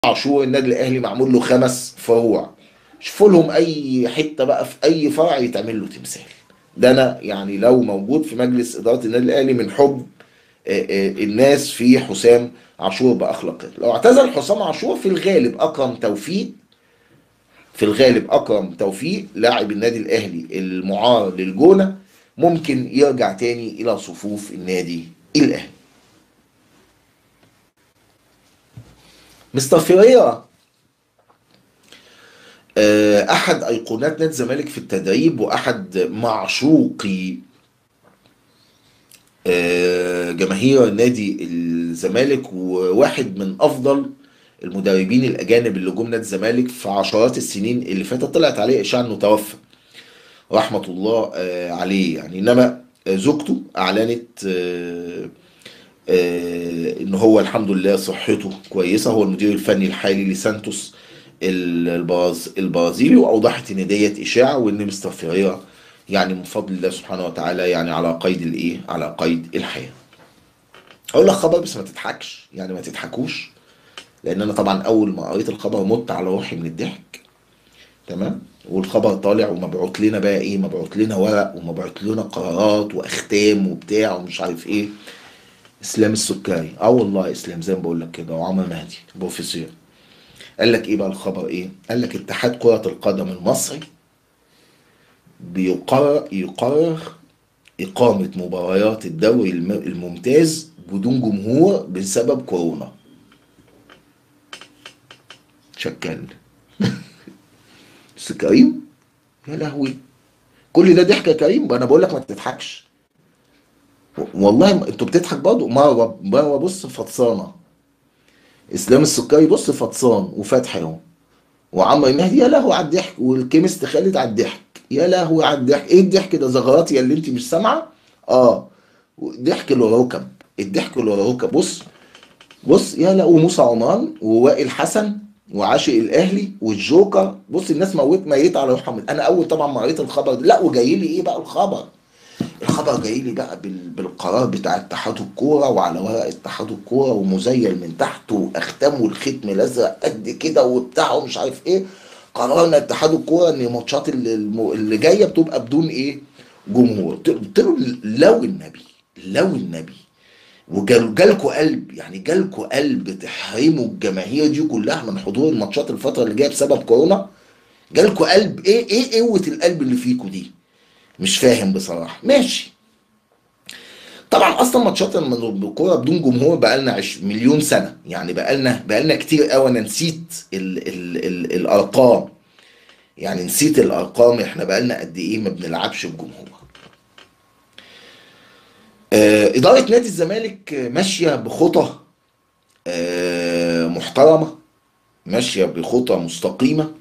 عاشور النادي الاهلي معمول له خمس فروع شوفوا لهم اي حته بقى في اي فرع يتعمل له تمثال ده انا يعني لو موجود في مجلس اداره النادي الاهلي من حب آه، آه، الناس في حسام عاشور باخلاقه لو اعتزل حسام عاشور في الغالب اكرم توفيق في الغالب اكرم توفيق لاعب النادي الاهلي المعار للجونه ممكن يرجع تاني الى صفوف النادي الاهلي مستر فيريرا آه، احد ايقونات نادي الزمالك في التدريب واحد معشوقي آه، جماهير نادي الزمالك وواحد من افضل المدربين الاجانب اللي جم نادي الزمالك في عشرات السنين اللي فاتت طلعت عليه اشاعه انه توفى رحمه الله آه، عليه يعني انما زوجته اعلنت آه، آه، ان هو الحمد لله صحته كويسه هو المدير الفني الحالي لسانتوس البراز البرازيلي واوضحت ان ديت اشاعه وان مستر فيريرا يعني من فضل الله سبحانه وتعالى يعني على قيد الايه على قيد الحياه اقول لك خبر بس ما تضحكش يعني ما تضحكوش لان انا طبعا اول ما قريت الخبر مت على روحي من الضحك تمام والخبر طالع ومبعوت لنا بقى ايه مبعوت لنا ورق ومبعوت لنا قرارات واختام وبتاع ومش عارف ايه اسلام السكري اه والله اسلام زي ما بقول لك كده وعمر مهدي بروفيسور قال لك ايه بقى الخبر ايه قال لك اتحاد كرة القدم المصري بيقرر يقرر إقامة مباريات الدوري الم- الممتاز بدون جمهور بسبب كورونا شكل بس كريم يا لهوي كل ده ضحك يا كريم انا بقول لك ما تضحكش والله ما- انتوا بتضحك برضه مره مره بص فطسانه اسلام السكري بص فطسان وفتحي اهو وعمرو مهدي يا لهوي على الضحك والكيمست خالد على الضحك يا لهوي على الضحك ايه الضحك ده زغراتي اللي انت مش سامعه اه ضحك الركب الضحك الركب بص بص يا لا وموسى عمران ووائل حسن وعاشق الاهلي والجوكر بص الناس موت ميت على روحها من- انا اول طبعا ما قريت الخبر ده لا وجاي لي ايه بقى الخبر الخبر جاي لي بقى بال- بالقرار بتاع اتحاد الكوره وعلى ورق اتحاد الكوره ومزين من تحت واختام والختم الازرق قد كده وبتاع ومش عارف ايه قررنا اتحاد الكوره ان الماتشات اللي, الم- اللي جايه بتبقى بدون ايه جمهور قلت له لو النبي لو النبي وجالكوا قلب يعني جالكوا قلب تحرموا الجماهير دي كلها من حضور الماتشات الفتره اللي جايه بسبب كورونا جالكوا قلب ايه ايه قوه القلب اللي فيكوا دي مش فاهم بصراحه ماشي طبعا اصلا ماتشات الكوره بدون جمهور بقالنا عش مليون سنه يعني بقالنا بقالنا كتير قوي انا نسيت ال ال ال الارقام يعني نسيت الارقام احنا بقالنا قد ايه ما بنلعبش بجمهور آه، اداره نادي الزمالك ماشيه بخطى آه، محترمه ماشيه بخطى مستقيمه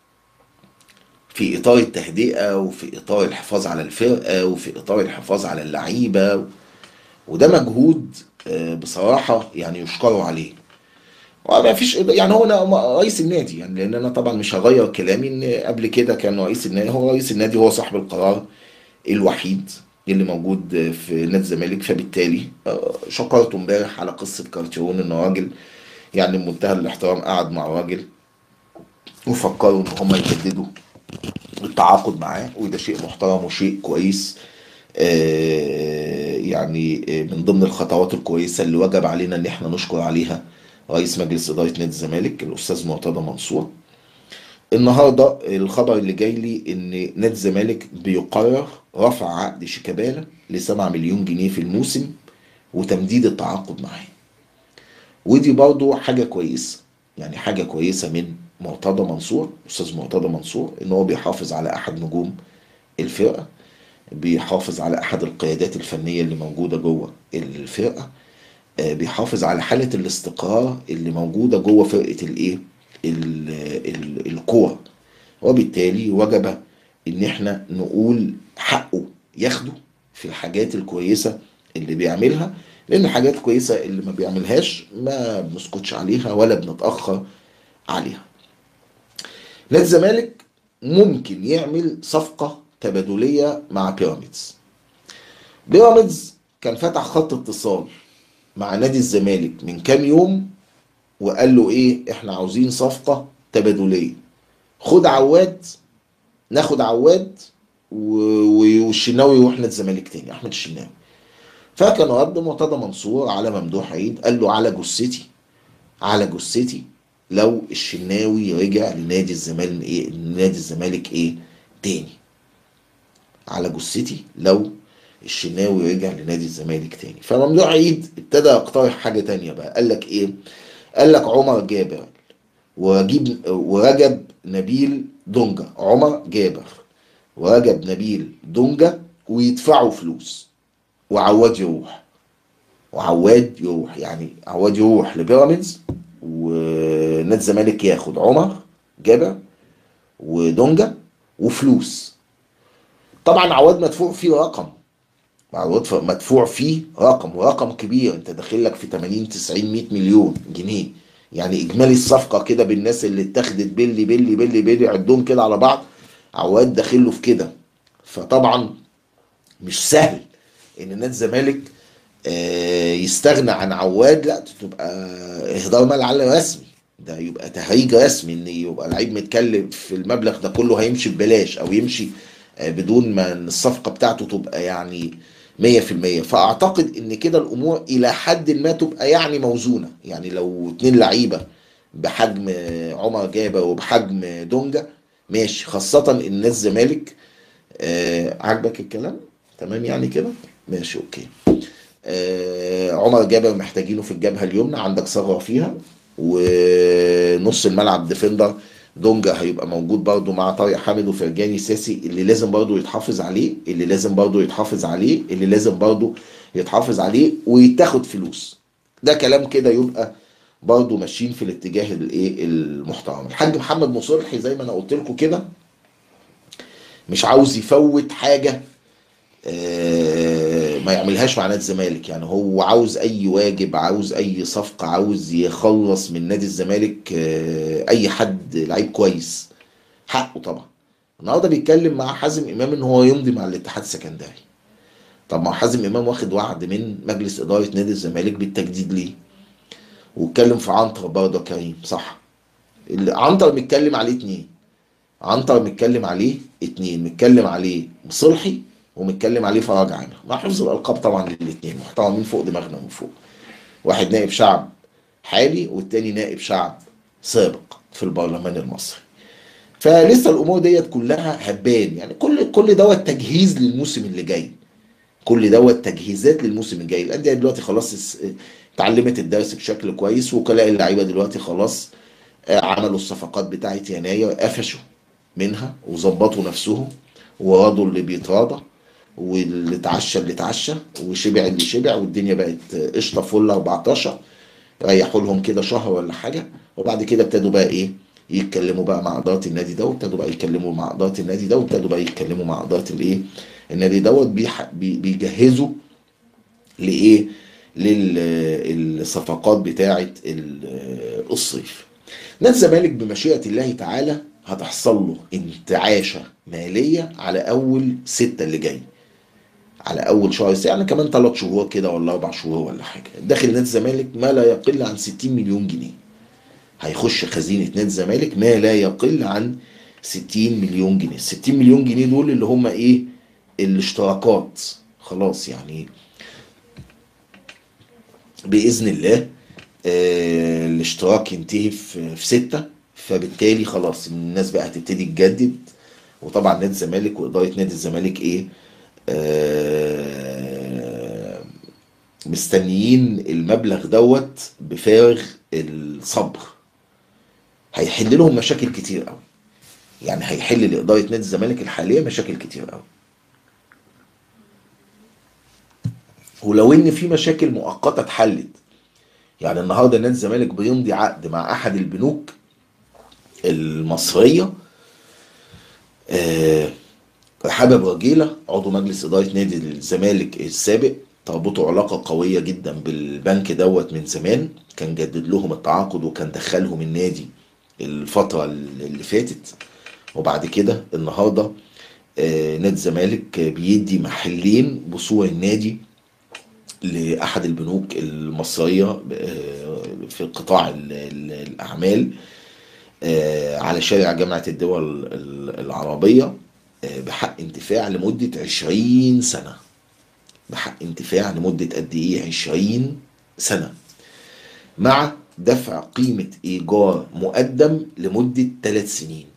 في اطار التهدئه وفي اطار الحفاظ على الفرقه وفي اطار الحفاظ على اللعيبه وده مجهود آه، بصراحه يعني يشكروا عليه وما فيش يعني هو أنا رئيس النادي يعني لان انا طبعا مش هغير كلامي ان قبل كده كان رئيس النادي هو رئيس النادي هو صاحب القرار الوحيد اللي موجود في نادي الزمالك فبالتالي آه، شكرته امبارح على قصه كارتيرون ان راجل يعني بمنتهى الاحترام قعد مع راجل وفكروا ان هم يجددوا التعاقد معاه وده شيء محترم وشيء كويس آه، يعني آه، من ضمن الخطوات الكويسة اللي وجب علينا ان احنا نشكر عليها رئيس مجلس إدارة نادي الزمالك الأستاذ مرتضى منصور النهارده الخبر اللي جاي لي ان نادي الزمالك بيقرر رفع عقد شيكابالا ل 7 مليون جنيه في الموسم وتمديد التعاقد معاه ودي برضو حاجة كويسة يعني حاجة كويسة من مرتضى منصور أستاذ مرتضى منصور إن هو بيحافظ على أحد نجوم الفرقة بيحافظ على أحد القيادات الفنية اللي موجودة جوه الفرقة آه، بيحافظ على حالة الاستقرار اللي موجودة جوه فرقة الإيه؟ ال- ال- الكورة وبالتالي وجب إن إحنا نقول حقه ياخده في الحاجات الكويسة اللي بيعملها لأن الحاجات الكويسة اللي ما بيعملهاش ما بنسكتش عليها ولا بنتأخر عليها نادي الزمالك ممكن يعمل صفقة تبادلية مع بيراميدز بيراميدز كان فتح خط اتصال مع نادي الزمالك من كام يوم وقال له ايه احنا عاوزين صفقة تبادلية خد عواد ناخد عواد و- والشناوي يروح نادي الزمالك تاني احمد الشناوي فكان رد مرتضى منصور على ممدوح عيد قال له على جثتي على جثتي لو الشناوي رجع لنادي الزمالك ايه نادي الزمالك ايه تاني على جثتي لو الشناوي رجع لنادي الزمالك تاني فممدوح عيد ابتدى يقترح حاجة تانية بقى قال لك ايه قال لك عمر جابر وجيب ورجب نبيل دونجا عمر جابر ورجب نبيل دونجا ويدفعوا فلوس وعواد يروح وعواد يروح يعني عواد يروح لبيراميدز ونادي الزمالك ياخد عمر جابر ودونجا وفلوس طبعا عواد مدفوع فيه رقم عواد ف- مدفوع فيه رقم ورقم كبير انت داخل لك في 80 90 100 مليون جنيه يعني اجمالي الصفقه كده بالناس اللي اتخذت بلي بلي بلي بلي عدهم كده على بعض عواد داخل له في كده فطبعا مش سهل ان نادي الزمالك آه، يستغنى عن عواد لا تبقى اهدار مال على رسمي ده يبقى تهريج رسمي ان يبقى لعيب متكلم في المبلغ ده كله هيمشي ببلاش او يمشي آه، بدون ما إن الصفقة بتاعته تبقى يعني 100% فاعتقد ان كده الامور الى حد ما تبقى يعني موزونة يعني لو اتنين لعيبة بحجم آه، عمر جابر وبحجم دونجا ماشي خاصة ان نادي الزمالك آه، عاجبك الكلام تمام يعني كده ماشي اوكي آه، عمر جابر محتاجينه في الجبهه اليمنى عندك ثغره فيها ونص الملعب ديفندر دونجا هيبقى موجود برضو مع طارق حامد وفرجاني ساسي اللي لازم برضو يتحافظ عليه اللي لازم برضو يتحافظ عليه اللي لازم برضو يتحافظ عليه ويتاخد فلوس ده كلام كده يبقى برضو ماشيين في الاتجاه الايه المحترم الحاج محمد مصلحي زي ما انا قلت لكم كده مش عاوز يفوت حاجه آه، ما يعملهاش مع نادي الزمالك يعني هو عاوز اي واجب عاوز اي صفقة عاوز يخلص من نادي الزمالك آه، اي حد لعيب كويس حقه طبعا النهارده بيتكلم مع حازم امام ان هو يمضي مع الاتحاد السكندري طب ما حازم امام واخد وعد من مجلس اداره نادي الزمالك بالتجديد ليه واتكلم في عنتر برضه يا كريم صح اللي عنتر متكلم عليه اتنين عنتر متكلم عليه اتنين متكلم عليه مصلحي ومتكلم عليه فرج عامر مع حفظ الالقاب طبعا للاثنين محترمين فوق دماغنا من فوق واحد نائب شعب حالي والتاني نائب شعب سابق في البرلمان المصري فلسه الامور ديت كلها هتبان يعني كل كل دوت تجهيز للموسم اللي جاي كل دوت تجهيزات للموسم الجاي الانديه دلوقتي خلاص اس- اتعلمت الدرس بشكل كويس وكلاء اللعيبه دلوقتي خلاص آه، عملوا الصفقات بتاعت يناير قفشوا منها وظبطوا نفسهم ورضوا اللي بيتراضى واللي اتعشى اللي اتعشى وشبع اللي شبع والدنيا بقت قشطه فل 14 ريحوا لهم كده شهر ولا حاجه وبعد كده ابتدوا بقى ايه يتكلموا بقى مع اداره النادي ده وابتدوا بقى يتكلموا مع اداره النادي ده وابتدوا بقى يتكلموا مع اداره الايه النادي دوت بيح- بي- بيجهزوا لايه للصفقات بتاعه ال- الصيف نادي الزمالك بمشيئه الله تعالى هتحصل له انتعاشه ماليه على اول ستة اللي جاي على اول شهر يعني كمان ثلاث شهور كده ولا اربع شهور ولا حاجه داخل نادي الزمالك ما لا يقل عن 60 مليون جنيه هيخش خزينه نادي الزمالك ما لا يقل عن 60 مليون جنيه 60 مليون جنيه دول اللي هم ايه الاشتراكات خلاص يعني باذن الله آه، الاشتراك ينتهي في في ستة فبالتالي خلاص الناس بقى هتبتدي تجدد وطبعا نادي الزمالك واداره نادي الزمالك ايه آه، مستنيين المبلغ دوت بفارغ الصبر هيحل لهم مشاكل كتير قوي يعني هيحل لإدارة نادي الزمالك الحالية مشاكل كتير قوي ولو ان في مشاكل مؤقتة اتحلت يعني النهارده نادي الزمالك بيمضي عقد مع احد البنوك المصرية آه، حابب رجيلة عضو مجلس إدارة نادي الزمالك السابق تربطه علاقة قوية جدا بالبنك دوت من زمان كان جدد لهم التعاقد وكان دخلهم النادي الفترة اللي فاتت وبعد كده النهاردة آه، نادي الزمالك بيدي محلين بصور النادي لأحد البنوك المصرية آه، في قطاع ال- ال- الأعمال آه، على شارع جامعة الدول ال- العربية آه، بحق انتفاع لمدة عشرين سنة بحق انتفاع لمدة قد إيه عشرين سنة مع دفع قيمة إيجار مقدم لمدة ثلاث سنين